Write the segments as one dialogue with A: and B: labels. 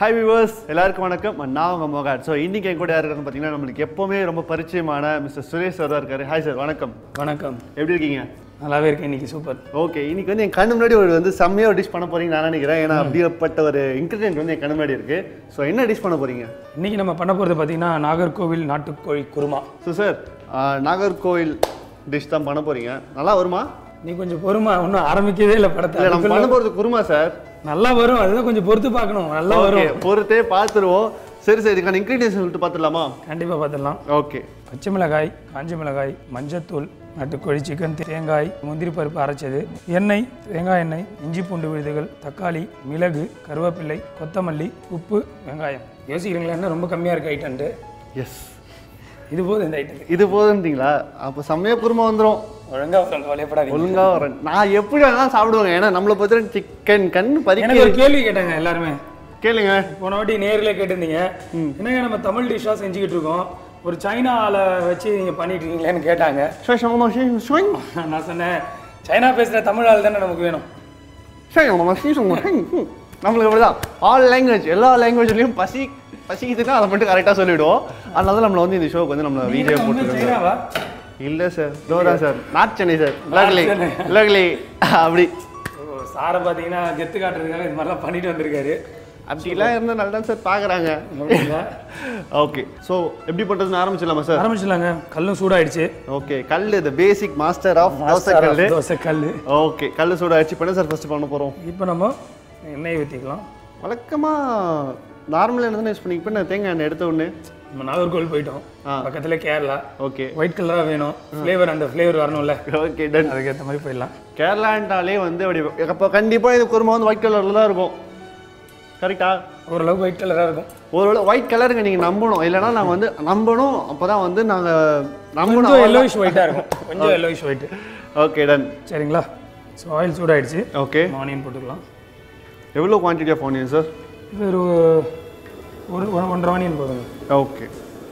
A: Hi viewers எல்லாருக்கும் வணக்கம் நான் உங்கள் மோகாட் ஸோ இன்னைக்கு என் கூட யார் இருக்காங்க பார்த்தீங்கன்னா நம்மளுக்கு எப்போவுமே ரொம்ப பரிச்சயமான மிஸ்டர் சுரேஷ் சார் தான் இருக்காரு ஹாய் சார் வணக்கம்
B: வணக்கம்
A: எப்படி இருக்கீங்க
B: நல்லாவே இருக்கேன் இன்னைக்கு சூப்பர்
A: ஓகே இன்னைக்கு வந்து என் கண்ணு முன்னாடி ஒரு வந்து செம்மையாக ஒரு டிஷ் பண்ண போறீங்க நான் நினைக்கிறேன் ஏன்னா அப்படியேப்பட்ட ஒரு இன்க்ரீடியன்ட் வந்து என் கண்ணு முன்னாடி இருக்கு ஸோ என்ன டிஷ் பண்ண போறீங்க
B: இன்னைக்கு நம்ம பண்ண போகிறது பார்த்தீங்கன்னா நாகர்கோவில் நாட்டுக்கோழி kurma
A: so sir Nagercoil dish தான் பண்ண போறீங்க நல்லா வருமா
B: நீ கொஞ்சம் பொறுமா ஒன்றும் ஆரம்பிக்கவே இல்லை படத்தை
A: இல்லை நம்ம பண்ண
B: அதுக்குள்ள
A: போகிறது குருமா சார்
B: நல்லா வரும் அதுதான் கொஞ்சம் பொறுத்து பார்க்கணும் நல்லா
A: ஓகே
B: வரும்
A: பொறுத்தே பார்த்துருவோம் சரி சரி இதுக்கான இன்க்ரீடியன்ஸ் சொல்லிட்டு பார்த்துடலாமா
B: கண்டிப்பாக பார்த்துடலாம்
A: ஓகே
B: பச்சை மிளகாய் காஞ்ச மிளகாய் மஞ்சத்தூள் நாட்டுக்கோழி சிக்கன் தேங்காய் முந்திரி பருப்பு அரைச்சது எண்ணெய் தேங்காய் எண்ணெய் இஞ்சி பூண்டு விழுதுகள் தக்காளி மிளகு கருவேப்பிள்ளை கொத்தமல்லி உப்பு வெங்காயம் யோசிக்கிறீங்களா என்ன ரொம்ப கம்மியாக இருக்கு ஐட்டன்ட்டு
A: எஸ்
B: இது போதும் இந்த ஐட்டத்துக்கு
A: இது போதுன்றீங்களா அப்போ செம்மையாக குருமா வந்துடும்
B: ஒழுங்கா வரும் கவலையப்படாதீங்க
A: ஒழுங்கா வரேன் நான் எப்படி வேணாலும் சாப்பிடுவேங்க ஏன்னா நம்மளை பத்திர சிக்கன் கண் பறிக்க
B: எனக்கு ஒரு கேள்வி கேட்டாங்க எல்லாருமே
A: கேளுங்க
B: போன வாட்டி நேரில் கேட்டிருந்தீங்க என்னங்க நம்ம தமிழ் டிஷ்ஷாக செஞ்சுக்கிட்டு இருக்கோம் ஒரு சைனா ஆளை வச்சு நீங்கள் பண்ணிட்டு இருக்கீங்களேன்னு கேட்டாங்க
A: ஷோய் ஷோமா ஷோய் ஷோய்
B: நான் சொன்னேன் சைனா பேசுகிற தமிழ் ஆள் தானே நமக்கு வேணும்
A: ஷோய் ஷோமா ஷோய் ஷோமா ஷோய். ம். நம்மளுக்கு அப்படிதான் ஆல் லாங்குவேஜ் எல்லா லாங்குவேஜ்லையும் பசி பசிக்குதுன்னா அதை மட்டும் கரெக்டாக சொல்லிவிடுவோம் அதனால தான் நம்மளை வந்து இந்த ஷோக்கு வந்து நம்மளை வீடியோ
B: நீங்க வந்து
A: போட்டுருக்காங்க
B: சைனாவா
A: இல்லை சார் தோதான் sir north Chennai sir
B: North
A: லக்லி
B: சென்னை.
A: லக்லி அப்படி
B: ஓ, சாரை பார்த்தீங்கன்னா கெத்து காட்டுறதுக்காக இது மாதிரிலாம் பண்ணிட்டு வந்திருக்காரு
A: அப்படிலாம் இருந்தால் நல்லா தான் சார் பார்க்குறாங்க
B: அப்படிங்களா?
A: ஓகே ஸோ எப்படி பண்ணுறதுன்னு ஆரம்பிச்சிடலாமா சார்
B: ஆரம்பிச்சிடலாங்க கல்லும் சூடாயிடுச்சு
A: ஓகே கல் the basic master of dosa கல்
B: தோசை கல்
A: ஓகே கல் சூடாச்சு பண்ண சார் ஃபர்ஸ்ட் பண்ண போகிறோம்
B: இப்போ நம்ம எண்ணெய் ஊற்றிக்கலாம்
A: வழக்கமாக நார்மல் எண்ணெய் தானே யூஸ் பண்ணி இப்போ நான் தேங்காய் எண்ணெய் எடுத்த உடனே
B: நம்ம நாகர்கோவில் போயிட்டோம்
A: ஆ.
B: பக்கத்தில் கேரளா
A: ஓகே
B: ஒயிட் கலராக வேணும் ஃப்ளேவர் அந்த ஃப்ளேவர் வரணும்ல
A: ஓகே டன்
B: அதுக்கேற்ற மாதிரி போயிடலாம்
A: கேரளான்ட்டாலே வந்து அப்படி அப்போ கண்டிப்பாக இது குருமா வந்து ஒயிட் கலரில் தான் இருக்கும் கரெக்டா
B: ஓரளவுக்கு ஒயிட் கலராக இருக்கும்
A: ஒரு ஒயிட் கலருங்க நீங்கள் நம்பணும் இல்லைன்னா நாங்கள் வந்து நம்பணும் அப்போ தான் வந்து நாங்கள் நம்பணும்
B: கொஞ்சம் எல்லோயிஷ் ஒயிட்டாக இருக்கும் கொஞ்சம் எல்லோயிஷ் ஒயிட்
A: ஓகே டன்
B: சரிங்களா ஸோ ஆயில் சூடாயிடுச்சு
A: ஓகே
B: ஆனியன் போட்டுக்கலாம்
A: எவ்வளோ குவான்டிட்டி ஆஃப் ஆனியன் சார்
B: இது ஒரு ஒரு ஒன்- ஒன்றரை ஆனியன் போதுங்க
A: ஓகே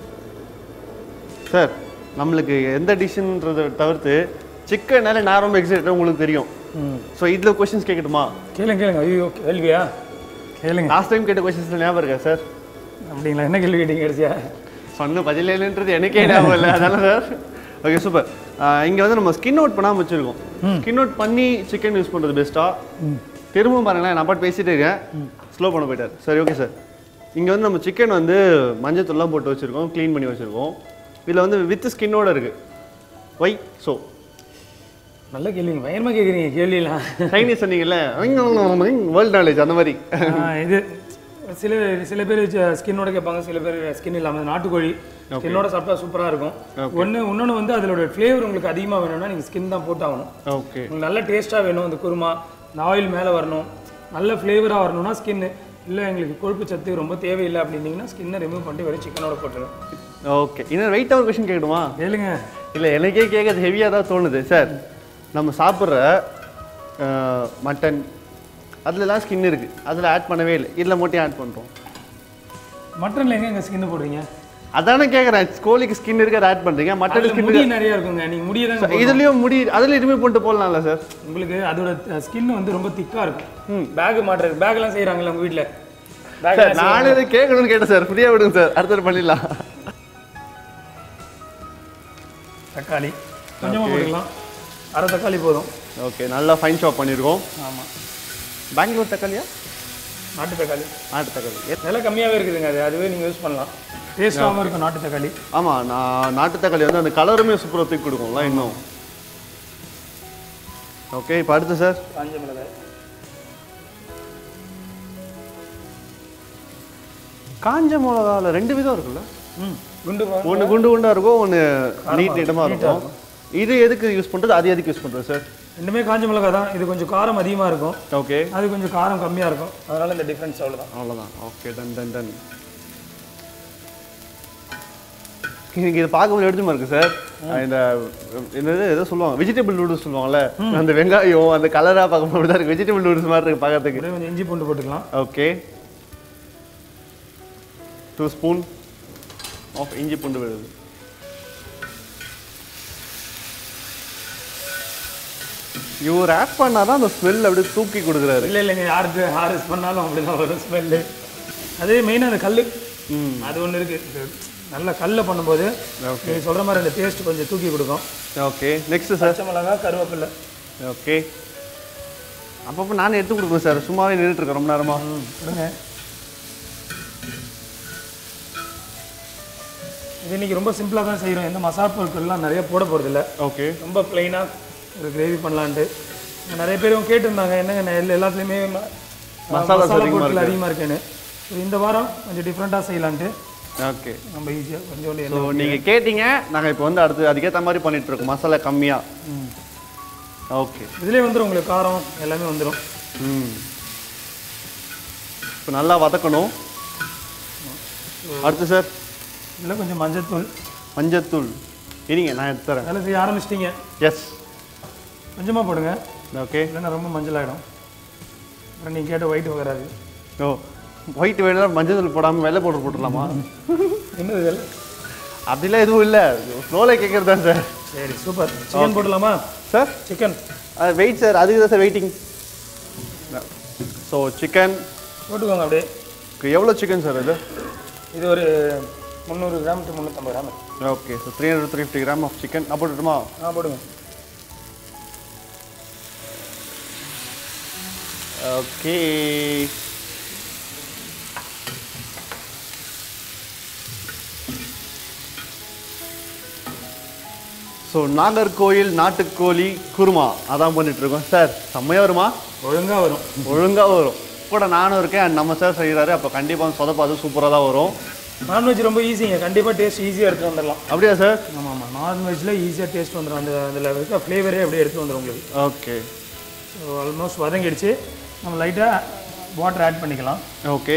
A: சார் நம்மளுக்கு எந்த டிஷ்ஷுன்றதை தவிர்த்து சிக்கன்னால நான் ரொம்ப எக்ஸைட் உங்களுக்கு தெரியும்
B: ம்
A: ஸோ இதில் கொஷின்ஸ் கேட்கட்டுமா
B: கேளுங்க கேளுங்க ஐயோ கேள்வியா கேளுங்க
A: லாஸ்ட் டைம் கேட்ட கொஷின்ஸ் ஞாபகம் இருக்கா சார்
B: அப்படிங்களா என்ன கேள்வி கேட்டீங்க கடைசியா
A: சொன்ன பதிலேன்றது எனக்கே ஞாபகம் இல்லை அதனால சார் ஓகே சூப்பர் இங்கே வந்து நம்ம ஸ்கின் அவுட் பண்ணாமல் வச்சுருக்கோம் ஸ்கின் அவுட் பண்ணி சிக்கன் யூஸ் பண்ணுறது பெஸ்ட்டாக திரும்பவும் பாருங்களேன் நான் பாட்டு பேசிட்டே இருக்கேன் ஸ்லோ பண்ண போயிட்டார் சரி ஓகே சார் இங்கே வந்து நம்ம சிக்கன் வந்து மஞ்சத்தூள்லாம் போட்டு வச்சுருக்கோம் க்ளீன் பண்ணி வச்சுருக்கோம் இதில் வந்து வித் ஸ்கின்னோட இருக்குது ஒய் ஸோ
B: நல்ல கேள்விங்க பயங்கரமாக கேட்குறீங்க கேள்வியெல்லாம்
A: சைனீஸ் சொன்னீங்கல்ல வேர்ல்ட் நாலேஜ் அந்த மாதிரி
B: ஆ, இது சில சில பேர் ஸ்கின்னோட கேட்பாங்க சில பேர் ஸ்கின் இல்லாமல் நாட்டுக்கோழி ஸ்கின்னோட சாப்பிட்டா சூப்பராக இருக்கும் ஒன்று இன்னொன்று வந்து அதோட ஃப்ளேவர் உங்களுக்கு அதிகமாக வேணும்னா நீங்கள் ஸ்கின் தான் போட்டாகணும்
A: ஓகே
B: உங்களுக்கு நல்ல டேஸ்ட்டாக வேணும் இந்த குருமா இந்த ஆயில் மேலே வரணும் நல்ல ஃப்ளேவராக வரணும்னா ஸ்கின்னு இல்லை எங்களுக்கு கொழுப்பு சத்து ரொம்ப தேவையில்லை அப்படின்னீங்கன்னா ஸ்கின்னை ரிமூவ் பண்ணிட்டு வெறும் சிக்கனோட போட்டுருங்க
A: ஓகே இன்னும் வெயிட்டாக ஒரு கொஷின் கேட்கணுமா
B: கேளுங்க
A: இல்லை எனக்கே கேட்கறது ஹெவியாக தான் தோணுது சார் நம்ம சாப்பிட்ற மட்டன் அதுலலாம் ஸ்கின் இருக்குது அதில் ஆட் பண்ணவே இல்லை இதில் மட்டும் ஆட் பண்ணுறோம்
B: மட்டனில் எங்க எங்கள் ஸ்கின்னு போடுறீங்க
A: அதானே கேட்குறேன் கோழிக்கு ஸ்கின் இருக்கு அதை ஆட் பண்ணுறீங்க மட்டன்
B: அதுல
A: ஸ்கின்
B: முடி நிறைய இருக்குங்க நீங்கள் முடியை தாங்க
A: இதுலேயும் முடி அதில் ரிமூவ் பண்ணிட்டு போடலாம்ல சார்
B: உங்களுக்கு அதோட ஸ்கின் வந்து ரொம்ப திக்காக இருக்கும் பேக் மாட்டுறது பேக்லாம் செய்கிறாங்கல்ல உங்கள் வீட்டில் பேக்
A: சார் நானே இதை கேட்கணும்னு கேட்டேன் சார் ஃப்ரீயாக விடுங்க சார் அடுத்தது பண்ணிடலாம்
B: தக்காளி கொஞ்சமாக போட்டுக்கலாம் அரை தக்காளி போதும்
A: ஓகே நல்லா ஃபைன் ஷாப் பண்ணியிருக்கோம்
B: ஆமாம்
A: பெங்களூர் தக்காளியா
B: நாட்டு தக்காளி
A: நாட்டு தக்காளி
B: விலை கம்மியாகவே இருக்குதுங்க அது அதுவே நீங்கள் யூஸ் பண்ணலாம் டேஸ்ட்டாகவும் இருக்கும் நாட்டு தக்காளி
A: ஆமாம் நான் நாட்டு தக்காளி வந்து அந்த கலருமே சூப்பராக தூக்கி கொடுக்கும்ல இன்னும் ஓகே இப்போ அடுத்து சார்
B: காஞ்ச மிளகாய்
A: காஞ்ச மிளகாவில் ரெண்டு விதம் இருக்குல்ல
B: ம் குண்டு பா-
A: ஒன்று குண்டு குண்டாக இருக்கும் ஒன்று நீட் நீட்டமாக இருக்கும் இது எதுக்கு யூஸ் பண்ணுறது அது எதுக்கு யூஸ் பண்ணுறது சார்
B: ரெண்டுமே காஞ்ச மிளகாய் தான் இது கொஞ்சம் காரம் அதிகமாக இருக்கும்
A: ஓகே
B: அது கொஞ்சம் காரம் கம்மியாக இருக்கும் அதனால இந்த டிஃப்ரென்ஸ் அவ்வளோதான்
A: அவ்வளோதான் ஓகே டன் டன் டன் எனக்கு இது பார்க்கும்போது எடுத்துமா இருக்கு சார் இந்த என்னது ஏதோ சொல்லுவாங்க வெஜிடபிள் நூடுல்ஸ் சொல்லுவாங்கல்ல அந்த வெங்காயம் அந்த கலராக பார்க்கும்போது அப்படி தான் இருக்கு வெஜிடபிள் நூடுல்ஸ் மாதிரி இருக்கு பார்க்கறதுக்கு
B: ஒரே கொஞ்சம் இஞ்சி பூண்டு போட்டுக்கலாம்
A: ஓகே டூ ஸ்பூன் ஆஃப் இஞ்சி பூண்டு விழுது இவர் ஆட் பண்ணாதான் அந்த ஸ்மெல் அப்படியே தூக்கி கொடுக்குறாரு
B: இல்லை இல்லைங்க யாருக்கு ஹாரிஸ் பண்ணாலும் அப்படிதான் வரும் ஸ்மெல்லு அதே மெயினாக அந்த கல்
A: ம்
B: அது ஒன்று இருக்குது நல்ல கல்லில் பண்ணும்போது நீங்கள் சொல்கிற மாதிரி அந்த டேஸ்ட் கொஞ்சம் தூக்கி கொடுக்கும்
A: ஓகே நெக்ஸ்ட் சார்
B: பச்சை மிளகா கருவேப்பிலை
A: ஓகே அப்பப்போ நானே எடுத்து கொடுக்குறேன் சார் சும்மாவே நின்றுட்டு இருக்கேன் ரொம்ப நேரமா
B: ம் கொடுங்க இது இன்னைக்கு ரொம்ப சிம்பிளாக தான் செய்கிறோம் எந்த மசாலா பொருட்கள்லாம் நிறைய போட போகிறதில்ல
A: ஓகே
B: ரொம்ப ப்ளைனாக ஒரு கிரேவி பண்ணலான்ட்டு நிறைய பேர் கேட்டிருந்தாங்க என்னங்க நான் எல்லா எல்லாத்துலேயுமே ம-
A: மசாலாஸ்
B: மசாலா
A: அதிகமா
B: பொருட்கள் அதிகமாக இருக்கேன்னு So, இந்த வாரம் கொஞ்சம் டிஃப்ரெண்ட்டாக செய்யலான்ட்டு
A: ஓகே
B: நம்ம ஈஸியாக கொஞ்சோண்டு
A: ஸோ நீங்கள் கேட்டீங்க நாங்கள் இப்போ வந்து அடுத்து அதுக்கேற்ற மாதிரி பண்ணிட்டு இருக்கோம் மசாலா கம்மியாக ஓகே
B: இதுலேயே வந்துடும் உங்களுக்கு காரம் எல்லாமே வந்துடும்
A: ம் இப்போ நல்லா வதக்கணும் அடுத்து சார்
B: இதில் கொஞ்சம் மஞ்சத்தூள்
A: மஞ்சத்தூள் இருங்க நான் எடுத்து தரேன்
B: வேலை செய்ய ஆரம்பிச்சிட்டிங்க
A: எஸ்
B: கொஞ்சமாக போடுங்க
A: ஓகே
B: இல்லைன்னா ரொம்ப மஞ்சள் ஆகிடும் அப்புறம் நீங்கள் கேட்ட ஒயிட் வராது
A: ஓ ஒயிட் வேணும்னா மஞ்சத்தூள் போடாமல் வெள்ளை பவுடர் போட்டுடலாமா
B: என்னது இதெல்லாம்
A: அப்படிலாம் எதுவும் இல்லை ஸ்லோவில் கேட்குறது தான் சார்
B: சரி சூப்பர் சிக்கன் போடலாமா
A: சார்
B: சிக்கன்
A: வெயிட் சார் அதுக்கு தான் சார் வெயிட்டிங் ஸோ சிக்கன்
B: போட்டுக்கோங்க அப்படியே
A: எவ்வளோ சிக்கன் சார் இது
B: இது ஒரு முந்நூறு கிராம் டு முந்நூற்றம்பது gram
A: okay so three hundred three fifty gram of chicken நான் போட்டுட்டுமா
B: ஆ போடுங்க
A: ஓகே ஸோ நாகர்கோயில் நாட்டுக்கோழி குருமா அதான் பண்ணிட்டு இருக்கோம் சார் செம்மையாக வருமா
B: ஒழுங்காக வரும்
A: ஒழுங்காக வரும் கூட நானும் இருக்கேன் and நம்ம சார் செய்கிறாரு அப்போ கண்டிப்பாக சொதப்பாது சூப்பராக தான் வரும்
B: நான்வெஜ் ரொம்ப ஈஸிங்க கண்டிப்பாக டேஸ்ட் ஈஸியாக எடுத்துட்டு வந்துடலாம்
A: அப்படியா சார்
B: ஆமாம் ஆமாம் நான்வெஜ்ஜில் ஈஸியாக டேஸ்ட் வந்துடும் அந்த அதில் இருக்க ஃப்ளேவரே அப்படியே எடுத்து வந்துடும் உங்களுக்கு
A: ஓகே
B: ஸோ ஆல்மோஸ்ட் வதங்கிடுச்சு நம்ம லைட்டாக வாட்டர் ஆட் பண்ணிக்கலாம்
A: ஓகே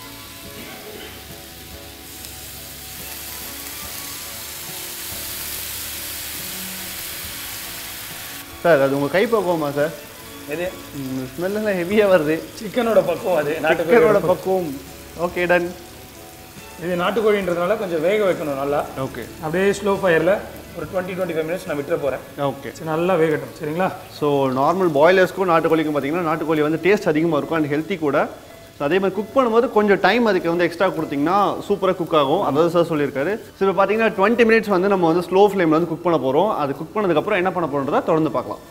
A: சார் அது உங்கள் கை பக்குவமா சார்
B: இது
A: ஸ்மெல்லாம் ஹெவியாக வருது
B: சிக்கனோட பக்குவம் அது நாட்டுக்கோழி
A: சிக்கனோட பக்குவம் ஓகே டன்
B: இது நாட்டுக்கோழின்றதுனால கொஞ்சம் வேக வைக்கணும் நல்லா
A: ஓகே
B: அப்படியே ஸ்லோ ஃபயரில் ஒரு டுவெண்ட்டி டுவெண்ட்டி ஃபைவ் மினிட்ஸ் நான் விட்டுற போகிறேன்
A: ஓகே
B: சரி நல்லா வேகட்டும் சரிங்களா
A: ஸோ நார்மல் பாய்லர்ஸ்க்கும் நாட்டுக்கோழிக்கும் பார்த்தீங்கன்னா நாட்டுக்கோழி வந்து டேஸ்ட் அதிகமாக இருக்கும் அண்ட் ஹெல்த்தி கூட ஸோ அதே மாதிரி குக் பண்ணும்போது கொஞ்சம் டைம் அதுக்கு வந்து எக்ஸ்ட்ரா கொடுத்தீங்கன்னா சூப்பராக குக் ஆகும் அதாவது சார் சொல்லியிருக்காரு ஸோ இப்போ பார்த்தீங்கன்னா டுவெண்ட்டி மினிட்ஸ் வந்து நம்ம வந்து ஸ்லோ ஃப்ளேமில் வந்து குக் பண்ண போகிறோம் அது குக் பண்ணதுக்கப்புறம் என்ன பண்ண போகிறோன்றதை தொடர்ந்து பார்க்கலாம்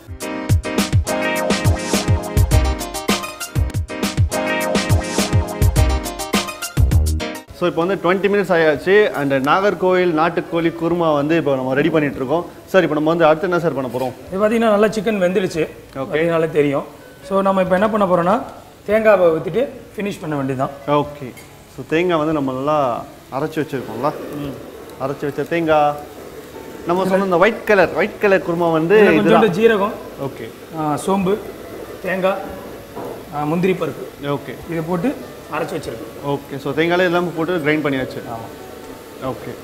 A: ஸோ இப்போ வந்து டுவெண்ட்டி மினிட்ஸ் ஆயாச்சு அண்ட் நாகர்கோவில் நாட்டுக்கோழி குருமா வந்து இப்போ நம்ம ரெடி பண்ணிட்டு இருக்கோம் சார் இப்போ நம்ம வந்து அடுத்து என்ன சார் பண்ண போகிறோம்
B: இது பார்த்தீங்கன்னா நல்லா சிக்கன் வெந்துடுச்சு அப்படினாலே தெரியும் ஸோ நம்ம இப்போ என்ன பண்ண போகிறோம்னா தேங்காவை ஊற்றிட்டு ஃபினிஷ் பண்ண வேண்டியதுதான்
A: ஓகே ஸோ தேங்காய் வந்து நம்ம நல்லா அரைச்சி வச்சுருக்கோம்ல அரைச்சி வச்ச தேங்காய் நம்ம சொன்ன இந்த white colour white colour kurma வந்து
B: இதில்
A: இதுதான்
B: கொஞ்சோண்டு ஜீரகம்
A: ஓகே
B: ஆ, சோம்பு தேங்காய் ஆ, முந்திரி பருப்பு
A: ஓகே
B: இதை போட்டு அரைச்சி வச்சிருக்கு
A: ஓகே ஸோ தேங்காயில எல்லாமே போட்டு கிரைண்ட் பண்ணியாச்சு
B: ஆமாம்
A: ஓகே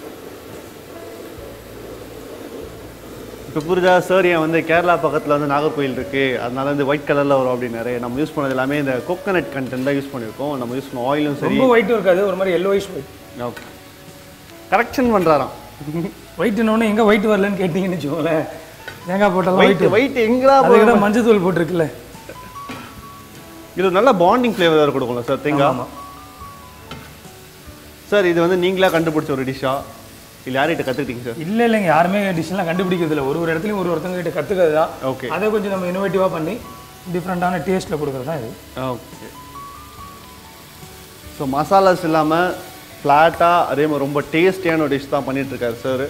A: இப்போ புரிஞ்சா சார் ஏன் வந்து கேரளா பக்கத்தில் வந்து நாகர்கோயில் இருக்குது அதனால வந்து ஒயிட் கலரில் வரும் அப்படின்னாரு நம்ம யூஸ் பண்ணது எல்லாமே இந்த கோகனட் கண்டென்ட் தான் யூஸ் பண்ணியிருக்கோம் நம்ம யூஸ் பண்ண ஆயிலும் சரி
B: ரொம்ப ஒயிட்டும் இருக்காது ஒரு மாதிரி எல்லோயிஷ் ஒயிட்
A: ஓகே கரெக்ஷன் பண்ணுறாராம்
B: ஒயிட்னு எங்கே ஒயிட் வரலன்னு கேட்டிங்கன்னு வச்சுக்கோங்களேன் தேங்காய் போட்டாலும்
A: ஒயிட்
B: ஒயிட்
A: ஒயிட் எங்கடா
B: அதுக்கு தான் மஞ்சள் தூள் போட்டிருக்குல்ல
A: இது நல்ல பாண்டிங் ஃப்ளேவர் கொடுக்கும்ல சார் தேங்காய்
B: ஆமாம்
A: சார் இது வந்து நீங்களா கண்டுபிடிச்ச ஒரு டிஷ்ஷா இல்லை யார்கிட்ட கற்றுக்கிட்டீங்க சார்
B: இல்லை இல்லைங்க யாருமே டிஷ்ஷெல்லாம் கண்டுபிடிக்கிறது இல்லை ஒரு ஒரு இடத்துலையும் ஒரு ஒருத்தங்க கிட்ட கற்றுக்கிறது தான்
A: ஓகே
B: அதை கொஞ்சம் நம்ம இனோவேட்டிவாக பண்ணி டிஃப்ரெண்ட்டான டேஸ்ட்டில் கொடுக்குறது தான் இது
A: ஓகே ஸோ மசாலாஸ் இல்லாமல் ஃப்ளாட்டாக அதே மாதிரி ரொம்ப டேஸ்டியான ஒரு டிஷ் தான் பண்ணிட்டு இருக்காரு சார்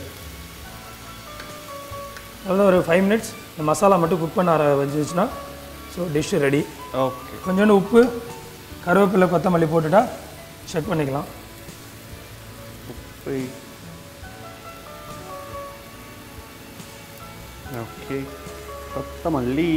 B: அவ்வளோ ஒரு ஃபைவ் மினிட்ஸ் இந்த மசாலா மட்டும் குக் பண்ண ஆர வச்சுச்சுன்னா ஸோ டிஷ் ரெடி
A: ஓகே
B: கொஞ்சோண்டு உப்பு கருவேப்பிலை கொத்தமல்லி போட்டுட்டா செக் பண்ணிக்கலாம்
A: ஓகே கொத்தமல்லி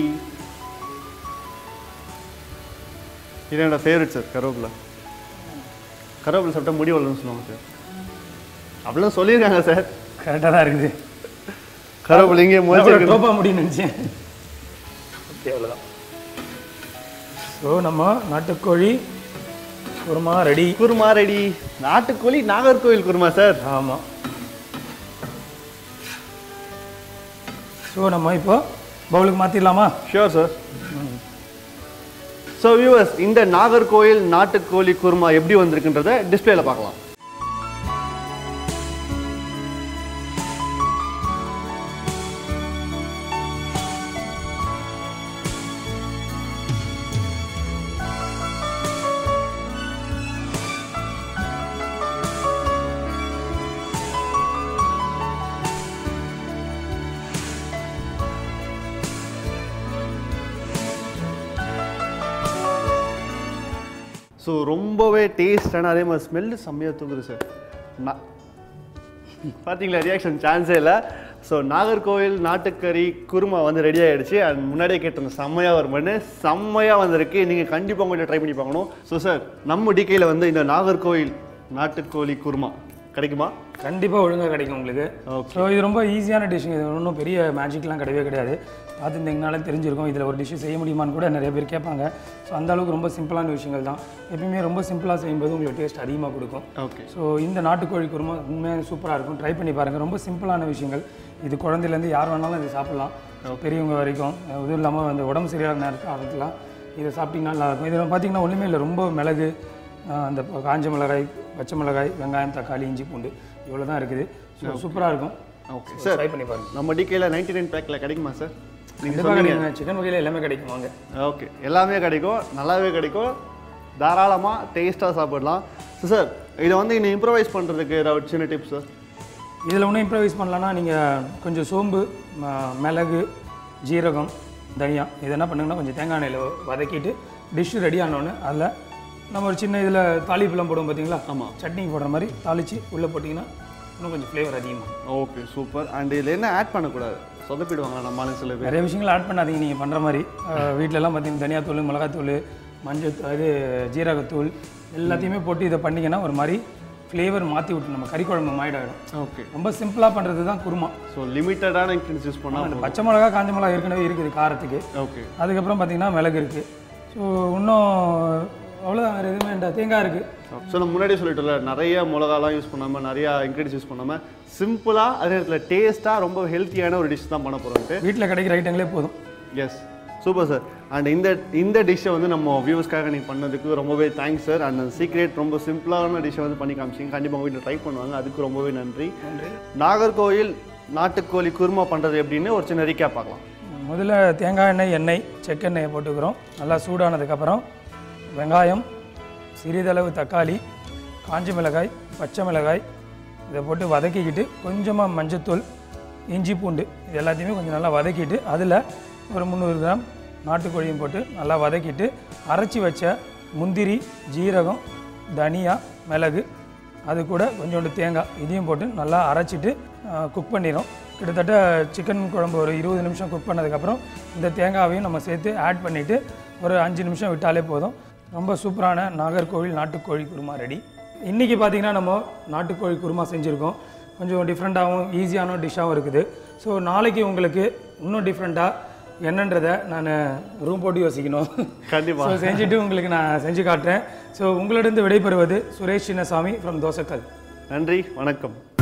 A: இது என்னோட ஃபேவரட் சார் கருவேப்பிலை கருவேப்பிலை சாப்பிட்டா முடி வளரும்னு சொல்லுவாங்க சார் அப்படிலாம் சொல்லியிருக்காங்க சார்
B: கரெக்டாக தான் இருக்குது
A: கருவேப்பிலை இங்கே முதல்
B: டோப்பா முடியும்னு நினச்சேன் ஓகே அவ்வளோதான் ஸோ நம்ம நாட்டுக்கோழி குருமா ரெடி
A: குருமா ரெடி நாட்டுக்கோழி நாகர்கோவில் குருமா சார்
B: ஆமாம் ஸோ நம்ம இப்போ பவுலுக்கு மாற்றிடலாமா
A: ஷியோர் சார் ஸோ வியூவர்ஸ் இந்த நாகர்கோயில் நாட்டுக்கோழி குருமா எப்படி வந்திருக்குன்றத டிஸ்பிளேல பார்க்கலாம் ஸோ ரொம்பவே டேஸ்டான அதே மாதிரி ஸ்மெல்லு செம்மையாக தூக்குது சார் நான் பார்த்தீங்களா ரியாக்ஷன் சான்ஸே இல்லை ஸோ நாகர்கோவில் நாட்டுக்கறி குருமா வந்து ரெடி ஆயிடுச்சு அண்ட் முன்னாடியே கேட்டிருந்த செம்மையாக வருமானு செம்மையாக வந்திருக்கு நீங்கள் கண்டிப்பாக உங்கள்கிட்ட ட்ரை பண்ணி பார்க்கணும் ஸோ சார் நம்ம டிக்கையில் வந்து இந்த நாகர்கோவில் நாட்டுக்கோழி குருமா கிடைக்குமா
B: கண்டிப்பாக ஒழுங்காக கிடைக்கும் உங்களுக்கு
A: Okay.
B: ஸோ இது ரொம்ப ஈஸியான டிஷ் இது ஒன்றும் பெரிய மேஜிக்லாம் கிடையவே கிடையாது பார்த்துருந்தீங்கனாலே தெரிஞ்சிருக்கும் இதில் ஒரு டிஷ்ஷு செய்ய முடியுமான்னு கூட நிறைய பேர் கேட்பாங்க ஸோ அந்த அளவுக்கு ரொம்ப சிம்பிளான விஷயங்கள் தான் எப்பயுமே ரொம்ப சிம்பிளாக செய்யும்போது உங்களுக்கு டேஸ்ட் அதிகமாக கொடுக்கும்
A: ஓகே
B: ஸோ இந்த நாட்டுக்கோழி குருமா உண்மையாக சூப்பராக இருக்கும் ட்ரை பண்ணி பாருங்கள் ரொம்ப சிம்பிளான விஷயங்கள் இது குழந்தையிலேருந்து யார் வேணாலும் இது சாப்பிட்லாம் பெரியவங்க வரைக்கும் இதுவும் இல்லாமல் அந்த உடம்பு சரியான நேரத்தில் ஆரம்பிக்கலாம் இதை சாப்பிட்டீங்கன்னா நல்லா இருக்கும் இதில் பார்த்தீங்கன்னா ஒன்றுமே இல்லை ரொம்ப மிளகு ஆஹ் அந்த ப- காஞ்ச மிளகாய் பச்சை மிளகாய் வெங்காயம் தக்காளி இஞ்சி பூண்டு இவ்வளோ தான் இருக்குது ஸோ சூப்பராக இருக்கும்
A: ஓகே
B: சார் ட்ரை பண்ணி பாருங்கள்
A: நம்ம டிக்கையில் நைன்டி நைன் பேக்கில் கிடைக்குமா சார் நீங்கள்
B: கண்டிப்பாக கிடைக்குங்க சிக்கன் வகையில் எல்லாமே கிடைக்கும் வாங்க
A: ஓகே எல்லாமே கிடைக்கும் நல்லாவே கிடைக்கும் தாராளமாக டேஸ்ட்டாக சாப்பிடலாம் ஸோ சார் இதை வந்து இன்னும் இம்ப்ரவைஸ் பண்ணுறதுக்கு ஏதாவது சின்ன டிப்ஸ் சார்
B: இதில் ஒன்றும் இம்ப்ரவைஸ் பண்ணலான்னா நீங்கள் கொஞ்சம் சோம்பு ம- மிளகு ஜீரகம் தனியா இது என்ன பண்ணுங்கன்னா கொஞ்சம் தேங்காய் எண்ணெயில் வதக்கிட்டு டிஷ் ரெடி ஆனோடனே அதில் நம்ம ஒரு சின்ன இதில் தாளிப்பழம் போடுவோம் பார்த்தீங்களா
A: ஆமாம்
B: சட்னி போடுற மாதிரி தாளித்து உள்ளே போட்டிங்கன்னா இன்னும் கொஞ்சம் ஃப்ளேவர் அதிகமாகும்
A: ஓகே சூப்பர் அண்ட் இதில் என்ன ஆட் பண்ணக்கூடாது சொதப்பிடுவாங்களா நம்ம ஆளுங்க சில பேர்
B: நிறைய விஷயங்கள் ஆட் பண்ணாதீங்க நீங்கள் பண்ணுற மாதிரி அஹ் வீட்லலாம் பார்த்தீங்கன்னா தனியாத்தூள் மிளகாத்தூள் மஞ்சள் இது ஜீரகத்தூள் எல்லாத்தையுமே போட்டு இதை பண்ணிங்கன்னா ஒரு மாதிரி ஃப்ளேவர் மாற்றி விட்டு நம்ம கறி குழம்பு மாயிடாயிடும்
A: ஓகே
B: ரொம்ப சிம்பிளாக பண்ணுறது தான் குருமா
A: ஸோ லிமிட்டடான இன்க்ரீடியன்ஸ் யூஸ் பண்ணால்
B: அந்த பச்சை மிளகா காஞ்ச மிளகா ஏற்கனவே இருக்குது காரத்துக்கு
A: ஓகே
B: அதுக்கப்புறம் பார்த்தீங்கன்னா மிளகு இருக்குது ஸோ இன்னும் அவ்வளோதான் வேறு எதுவுமே வேண்டாம் தேங்காய் இருக்குது
A: ஸோ நம்ம முன்னாடியே சொல்லிட்டோம்ல நிறைய மிளகாலாம் யூஸ் பண்ணாமல் நிறைய இன்க்ரீடியன்ஸ் யூஸ் பண்ணாமல் சிம்பிளாக அதே நேரத்தில் டேஸ்ட்டாக ரொம்ப ஹெல்த்தியான ஒரு டிஷ் தான் பண்ண போகிறோம்ட்டு
B: வீட்டில் கிடைக்கிற ஐட்டங்களே போதும்
A: எஸ் சூப்பர் சார் அண்ட் இந்த இந்த டிஷ்ஷை வந்து நம்ம வியூவர்ஸ்க்காக நீங்கள் பண்ணதுக்கு ரொம்பவே தேங்க்ஸ் சார் அண்ட் அந்த சீக்ரெட் ரொம்ப சிம்பிளான டிஷ்ஷை வந்து பண்ணி காமிச்சிங்க கண்டிப்பாக உங்கள் வீட்டில் ட்ரை பண்ணுவாங்க அதுக்கு ரொம்பவே நன்றி
B: நன்றி
A: நாகர்கோயில் நாட்டுக்கோழி குருமா பண்ணுறது எப்படின்னு ஒரு சின்ன ரீக்கேப் பார்க்கலாம்
B: முதல்ல தேங்காய் எண்ணெய் எண்ணெய் செக்கெண்ணெயை போட்டுக்கிறோம் நல்லா சூடானதுக்கப்புறம் வெங்காயம் சிறிதளவு தக்காளி காஞ்ச மிளகாய் பச்சை மிளகாய் இதை போட்டு வதக்கிக்கிட்டு கொஞ்சமாக மஞ்சத்தூள் இஞ்சி பூண்டு இது எல்லாத்தையுமே கொஞ்சம் நல்லா வதக்கிட்டு அதில் ஒரு முந்நூறு கிராம் நாட்டுக்கோழியும் போட்டு நல்லா வதக்கிட்டு அரைச்சி வச்ச முந்திரி ஜீரகம் தனியா மிளகு அது கூட கொஞ்சோண்டு தேங்காய் இதையும் போட்டு நல்லா அரைச்சிட்டு குக் பண்ணிடும் கிட்டத்தட்ட சிக்கன் குழம்பு ஒரு இருபது நிமிஷம் குக் பண்ணதுக்கப்புறம் இந்த தேங்காவையும் நம்ம சேர்த்து ஆட் பண்ணிவிட்டு ஒரு அஞ்சு நிமிஷம் விட்டாலே போதும் ரொம்ப சூப்பரான நாகர்கோவில் நாட்டுக்கோழி குருமா ரெடி இன்றைக்கி பார்த்தீங்கன்னா நம்ம நாட்டுக்கோழி குருமா செஞ்சுருக்கோம் கொஞ்சம் டிஃப்ரெண்ட்டாகவும் ஈஸியான டிஷ்ஷாகவும் இருக்குது ஸோ நாளைக்கு உங்களுக்கு இன்னும் டிஃப்ரெண்ட்டாக என்னன்றதை நான் ரூம் போட்டு யோசிக்கணும்
A: கண்டிப்பாக
B: ஸோ செஞ்சுட்டு உங்களுக்கு நான் செஞ்சு காட்டுறேன் ஸோ உங்களிடம் விடைபெறுவது சுரேஷ் சின்னசாமி ஃப்ரம் தோசைக்கல்
A: நன்றி வணக்கம்